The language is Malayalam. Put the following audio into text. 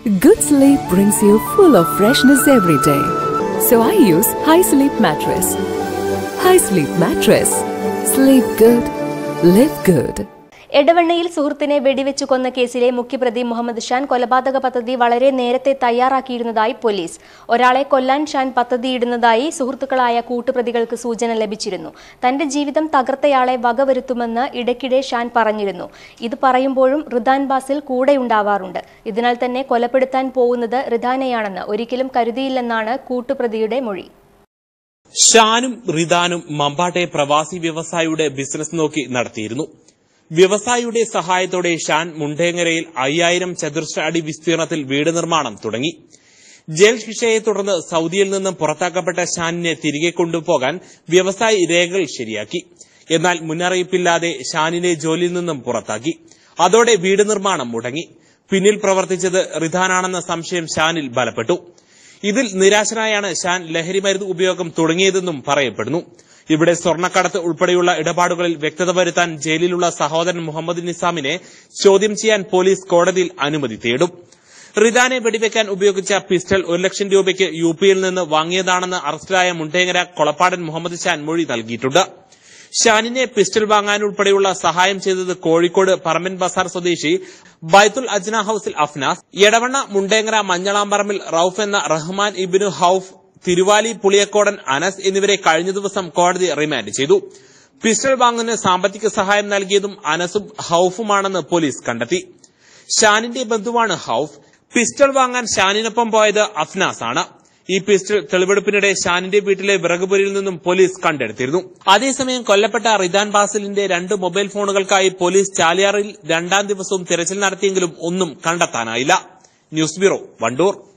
Good sleep brings you full of freshness every day. So I use High Sleep Mattress. High Sleep Mattress. Sleep good. Live good. എടവണ്ണയിൽ സുഹൃത്തിനെ വെടിവെച്ചു കൊന്ന കേസിലെ മുഖ്യപ്രതി മുഹമ്മദ് ഷാൻ കൊലപാതക പദ്ധതി വളരെ നേരത്തെ തയ്യാറാക്കിയിരുന്നതായി പോലീസ് ഒരാളെ കൊല്ലാൻ ഷാൻ പദ്ധതിയിടുന്നതായി സുഹൃത്തുക്കളായ കൂട്ടുപ്രതികൾക്ക് സൂചന ലഭിച്ചിരുന്നു തന്റെ ജീവിതം തകർത്തയാളെ വകവരുത്തുമെന്ന് ഇടയ്ക്കിടെ ഷാൻ പറഞ്ഞിരുന്നു ഇത് പറയുമ്പോഴും റിദാൻ ബാസിൽ കൂടെയുണ്ടാവാറുണ്ട് ഇതിനാൽ തന്നെ കൊലപ്പെടുത്താൻ പോകുന്നത് റിദാനെയാണെന്ന് ഒരിക്കലും കരുതിയില്ലെന്നാണ് കൂട്ടുപ്രതിയുടെ മൊഴി ഷാനും റിദാനും മമ്പാട്ടെ പ്രവാസി വ്യവസായിയുടെ ബിസിനസ് നോക്കി നടത്തിയിരുന്നു വ്യവസായിയുടെ സഹായത്തോടെ ഷാൻ മുണ്ടേങ്ങരയിൽ അയ്യായിരം ചതുരശ്ര അടി വിസ്തീർണത്തിൽ വീട് നിർമ്മാണം തുടങ്ങി ജയിൽ ശിക്ഷയെ തുടർന്ന് സൌദിയിൽ നിന്നും പുറത്താക്കപ്പെട്ട ഷാനിനെ തിരികെ കൊണ്ടുപോകാൻ വ്യവസായി രേഖകൾ ശരിയാക്കി എന്നാൽ മുന്നറിയിപ്പില്ലാതെ ഷാനിനെ ജോലിയിൽ നിന്നും പുറത്താക്കി അതോടെ വീട് നിർമ്മാണം മുടങ്ങി പിന്നിൽ പ്രവർത്തിച്ചത് റിധാനാണെന്ന സംശയം ഷാനിൽ ബലപ്പെട്ടു ഇതിൽ നിരാശനായാണ് ഷാൻ ലഹരിമരുന്ന് ഉപയോഗം തുടങ്ങിയതെന്നും പറയപ്പെടുന്നു ഇവിടെ സ്വർണ്ണക്കടത്ത് ഉൾപ്പെടെയുള്ള ഇടപാടുകളിൽ വ്യക്തത വരുത്താൻ ജയിലിലുള്ള സഹോദരൻ മുഹമ്മദ് നിസാമിനെ ചോദ്യം ചെയ്യാൻ പോലീസ് കോടതിയിൽ അനുമതി തേടും റിദാനെ വെടിവെക്കാൻ ഉപയോഗിച്ച പിസ്റ്റൾ ഒരു ലക്ഷം രൂപയ്ക്ക് യു പിയിൽ നിന്ന് വാങ്ങിയതാണെന്ന് അറസ്റ്റിലായ മുണ്ടേങ്ങര കൊളപ്പാടൻ മുഹമ്മദ് ഷാൻ മൊഴി നൽകിയിട്ടുണ്ട് ഷാനിനെ പിസ്റ്റൾ വാങ്ങാനുൾപ്പെടെയുള്ള സഹായം ചെയ്തത് കോഴിക്കോട് പറമ്പൻ ബസാർ സ്വദേശി ബൈത്തുൽ അജ്ന ഹൌസിൽ അഫ്നാസ് എടവണ്ണ മുണ്ടേങ്ങര മഞ്ഞളാമ്പറമ്പിൽ റൌഫ് എന്ന റഹ്മാൻ ഇബിനു ഹൌഫ് തിരുവാലി പുളിയക്കോടൻ അനസ് എന്നിവരെ കഴിഞ്ഞ ദിവസം കോടതി റിമാൻഡ് ചെയ്തു പിസ്റ്റൾ വാങ്ങുന്നതിന് സാമ്പത്തിക സഹായം നൽകിയതും അനസും ഹൌഫുമാണെന്ന് പോലീസ് കണ്ടെത്തി ഷാനിന്റെ ബന്ധുവാണ് ഹൌഫ് പിസ്റ്റൾ വാങ്ങാൻ ഷാനിനൊപ്പം പോയത് അഫ്നാസ് ആണ് ഈ പിസ്റ്റൾ തെളിവെടുപ്പിനിടെ ഷാനിന്റെ വീട്ടിലെ വിറകുപുരിയിൽ നിന്നും പോലീസ് കണ്ടെടുത്തിരുന്നു അതേസമയം കൊല്ലപ്പെട്ട റിദാൻ ബാസിലിന്റെ രണ്ട് മൊബൈൽ ഫോണുകൾക്കായി പോലീസ് ചാലിയാറിൽ രണ്ടാം ദിവസവും തിരച്ചിൽ നടത്തിയെങ്കിലും ഒന്നും കണ്ടെത്താനായില്ല ന്യൂസ് ബ്യൂറോ വണ്ടൂർ